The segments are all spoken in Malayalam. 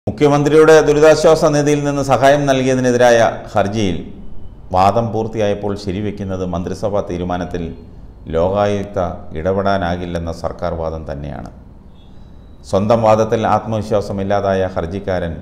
മുഖ്യമന്ത്രിയുടെ ദുരിതാശ്വാസ നിധിയിൽ നിന്ന് സഹായം നൽകിയതിനെതിരായ ഹർജിയിൽ വാദം പൂർത്തിയായപ്പോൾ ശരിവെക്കുന്നത് മന്ത്രിസഭാ തീരുമാനത്തിൽ ലോകായുക്ത ഇടപെടാനാകില്ലെന്ന സർക്കാർ വാദം തന്നെയാണ് സ്വന്തം വാദത്തിൽ ആത്മവിശ്വാസമില്ലാതായ ഹർജിക്കാരൻ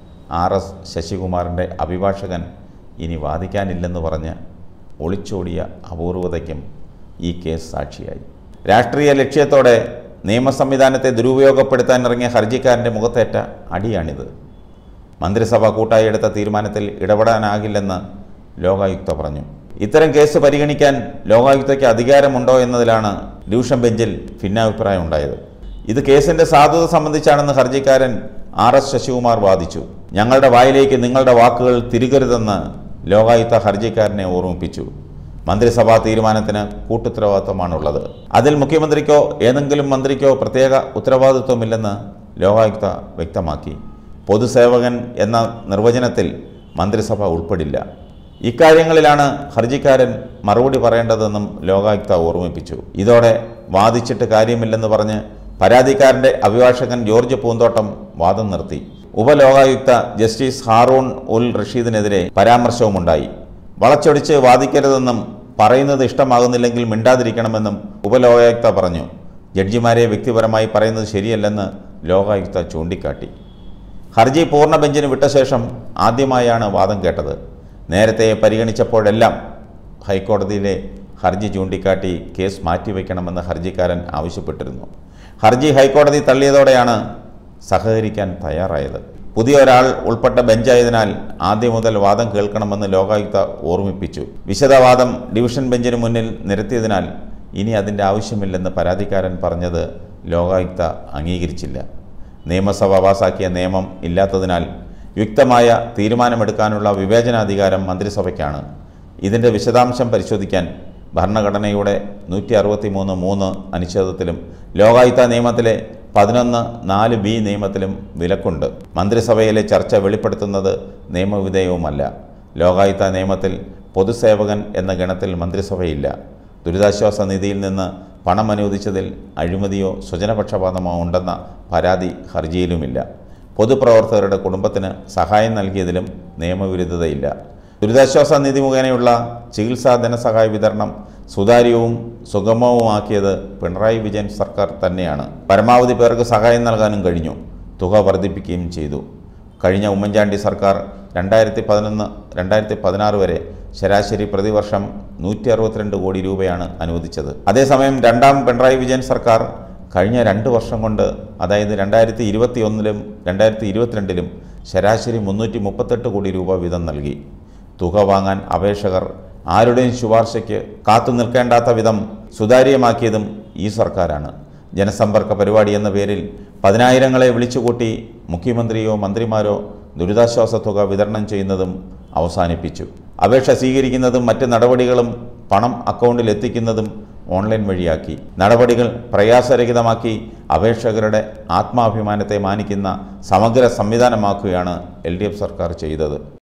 ആർ എസ് ശശികുമാറിൻ്റെ അഭിഭാഷകൻ ഇനി വാദിക്കാനില്ലെന്ന് പറഞ്ഞ് ഒളിച്ചോടിയ അപൂർവതയ്ക്കും ഈ കേസ് സാക്ഷിയായി രാഷ്ട്രീയ ലക്ഷ്യത്തോടെ നിയമസംവിധാനത്തെ ദുരുപയോഗപ്പെടുത്താൻ ഇറങ്ങിയ ഹർജിക്കാരൻ്റെ മുഖത്തേറ്റ അടിയാണിത് മന്ത്രിസഭ കൂട്ടായി എടുത്ത തീരുമാനത്തിൽ ഇടപെടാനാകില്ലെന്ന് ലോകായുക്ത പറഞ്ഞു ഇത്തരം കേസ് പരിഗണിക്കാൻ ലോകായുക്തയ്ക്ക് അധികാരമുണ്ടോ എന്നതിലാണ് ഡിവിഷൻ ബെഞ്ചിൽ ഭിന്നാഭിപ്രായം ഉണ്ടായത് ഇത് കേസിന്റെ സാധുത സംബന്ധിച്ചാണെന്ന് ഹർജിക്കാരൻ ആർ എസ് ശശികുമാർ വാദിച്ചു ഞങ്ങളുടെ വായിലേക്ക് നിങ്ങളുടെ വാക്കുകൾ തിരുകരുതെന്ന് ലോകായുക്ത ഹർജിക്കാരനെ ഓർമ്മിപ്പിച്ചു മന്ത്രിസഭാ തീരുമാനത്തിന് കൂട്ടുത്തരവാദിത്വമാണുള്ളത് അതിൽ മുഖ്യമന്ത്രിക്കോ ഏതെങ്കിലും മന്ത്രിക്കോ പ്രത്യേക ഉത്തരവാദിത്വമില്ലെന്ന് ലോകായുക്ത വ്യക്തമാക്കി പൊതുസേവകൻ എന്ന നിർവചനത്തിൽ മന്ത്രിസഭ ഉൾപ്പെടില്ല ഇക്കാര്യങ്ങളിലാണ് ഹർജിക്കാരൻ മറുപടി പറയേണ്ടതെന്നും ലോകായുക്ത ഓർമ്മിപ്പിച്ചു ഇതോടെ വാദിച്ചിട്ട് കാര്യമില്ലെന്ന് പറഞ്ഞ് പരാതിക്കാരൻ്റെ അഭിഭാഷകൻ ജോർജ് പൂന്തോട്ടം വാദം നിർത്തി ഉപലോകായുക്ത ജസ്റ്റിസ് ഹാറൂൺ ഉൽ റഷീദിനെതിരെ പരാമർശവുമുണ്ടായി വളച്ചൊടിച്ച് വാദിക്കരുതെന്നും പറയുന്നത് ഇഷ്ടമാകുന്നില്ലെങ്കിൽ മിണ്ടാതിരിക്കണമെന്നും ഉപലോകായുക്ത പറഞ്ഞു ജഡ്ജിമാരെ വ്യക്തിപരമായി പറയുന്നത് ശരിയല്ലെന്ന് ലോകായുക്ത ചൂണ്ടിക്കാട്ടി ഹർജി പൂർണ്ണ ബെഞ്ചിന് വിട്ട ശേഷം ആദ്യമായാണ് വാദം കേട്ടത് നേരത്തെ പരിഗണിച്ചപ്പോഴെല്ലാം ഹൈക്കോടതിയിലെ ഹർജി ചൂണ്ടിക്കാട്ടി കേസ് മാറ്റിവെക്കണമെന്ന് ഹർജിക്കാരൻ ആവശ്യപ്പെട്ടിരുന്നു ഹർജി ഹൈക്കോടതി തള്ളിയതോടെയാണ് സഹകരിക്കാൻ തയ്യാറായത് പുതിയ ഒരാൾ ഉൾപ്പെട്ട ബെഞ്ചായതിനാൽ ആദ്യം മുതൽ വാദം കേൾക്കണമെന്ന് ലോകായുക്ത ഓർമ്മിപ്പിച്ചു വിശദവാദം ഡിവിഷൻ ബെഞ്ചിന് മുന്നിൽ നിരത്തിയതിനാൽ ഇനി അതിൻ്റെ ആവശ്യമില്ലെന്ന് പരാതിക്കാരൻ പറഞ്ഞത് ലോകായുക്ത അംഗീകരിച്ചില്ല നിയമസഭ പാസാക്കിയ നിയമം ഇല്ലാത്തതിനാൽ യുക്തമായ തീരുമാനമെടുക്കാനുള്ള വിവേചനാധികാരം മന്ത്രിസഭയ്ക്കാണ് ഇതിൻ്റെ വിശദാംശം പരിശോധിക്കാൻ ഭരണഘടനയുടെ നൂറ്റി അറുപത്തി മൂന്ന് മൂന്ന് അനുച്ഛേദത്തിലും ലോകായുക്ത നിയമത്തിലെ പതിനൊന്ന് നാല് ബി നിയമത്തിലും വിലക്കുണ്ട് മന്ത്രിസഭയിലെ ചർച്ച വെളിപ്പെടുത്തുന്നത് നിയമവിധേയവുമല്ല ലോകായുക്ത നിയമത്തിൽ പൊതുസേവകൻ എന്ന ഗണത്തിൽ മന്ത്രിസഭയില്ല ദുരിതാശ്വാസ നിധിയിൽ നിന്ന് പണം അനുവദിച്ചതിൽ അഴിമതിയോ സ്വജനപക്ഷപാതമോ ഉണ്ടെന്ന പരാതി ഹർജിയിലുമില്ല പൊതുപ്രവർത്തകരുടെ കുടുംബത്തിന് സഹായം നൽകിയതിലും നിയമവിരുദ്ധതയില്ല ദുരിതാശ്വാസ നിധി മുഖേനയുള്ള ചികിത്സാ ധനസഹായ വിതരണം സുതാര്യവും സുഗമവുമാക്കിയത് പിണറായി വിജയൻ സർക്കാർ തന്നെയാണ് പരമാവധി പേർക്ക് സഹായം നൽകാനും കഴിഞ്ഞു തുക വർദ്ധിപ്പിക്കുകയും ചെയ്തു കഴിഞ്ഞ ഉമ്മൻചാണ്ടി സർക്കാർ രണ്ടായിരത്തി പതിനൊന്ന് രണ്ടായിരത്തി പതിനാറ് വരെ ശരാശരി പ്രതിവർഷം നൂറ്റി അറുപത്തിരണ്ട് കോടി രൂപയാണ് അനുവദിച്ചത് അതേസമയം രണ്ടാം പിണറായി വിജയൻ സർക്കാർ കഴിഞ്ഞ രണ്ട് വർഷം കൊണ്ട് അതായത് രണ്ടായിരത്തി ഇരുപത്തി ഒന്നിലും രണ്ടായിരത്തി ഇരുപത്തിരണ്ടിലും ശരാശരി മുന്നൂറ്റി മുപ്പത്തെട്ട് കോടി രൂപ വീതം നൽകി തുക വാങ്ങാൻ അപേക്ഷകർ ആരുടെയും ശുപാർശയ്ക്ക് കാത്തു നിൽക്കേണ്ടാത്ത വിധം സുതാര്യമാക്കിയതും ഈ സർക്കാരാണ് ജനസമ്പർക്ക പരിപാടി എന്ന പേരിൽ പതിനായിരങ്ങളെ വിളിച്ചുകൂട്ടി മുഖ്യമന്ത്രിയോ മന്ത്രിമാരോ ദുരിതാശ്വാസ തുക വിതരണം ചെയ്യുന്നതും അവസാനിപ്പിച്ചു അപേക്ഷ സ്വീകരിക്കുന്നതും മറ്റ് നടപടികളും പണം അക്കൗണ്ടിൽ എത്തിക്കുന്നതും ഓൺലൈൻ വഴിയാക്കി നടപടികൾ പ്രയാസരഹിതമാക്കി അപേക്ഷകരുടെ ആത്മാഭിമാനത്തെ മാനിക്കുന്ന സമഗ്ര സംവിധാനമാക്കുകയാണ് എൽ സർക്കാർ ചെയ്തത്